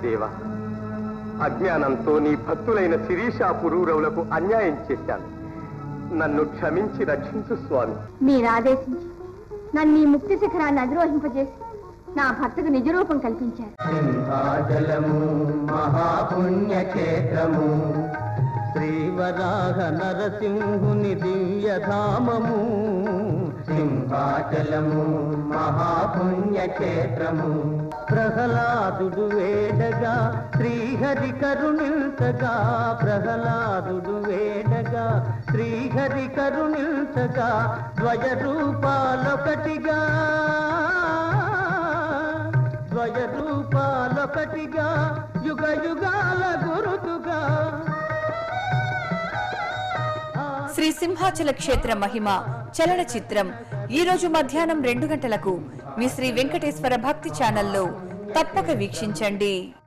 దేవా అజ్ఞానంతో నీ భక్తులైన శిరీష పురూరవులకు అన్యాయం చేశాను నన్ను క్షమించి రక్షించు స్వామి మీరు ఆదేశించి నన్ను ఈ ముక్తి శిఖరాన్ని అధిరోహింపజేసి నా భర్తకు నిజరూపం కల్పించారు సింహాచలము మహాపుణ్యక్షేత్రము శ్రీవరాహ నరసింహుని దివ్యధామము సింహాచలము మహాపుణ్యక్షేత్రము ప్రహ్లాదుడు వేడగా శ్రీహరి కరుణించగా ప్రహ్లాదుడు వేడగా శ్రీహరి కరుణించగా ద్వయ రూపాలొకటిగా ద్వయ రూపాలొకటిగా యుగ యుగాల గురుతుగా శ్రీ సింహాచల క్షేత్ర మహిమ చలన చిత్రం ఈ రోజు మధ్యాహ్నం రెండు గంటలకు మీ శ్రీ వెంకటేశ్వర భక్తి ఛానల్లో తప్పక వీక్షించండి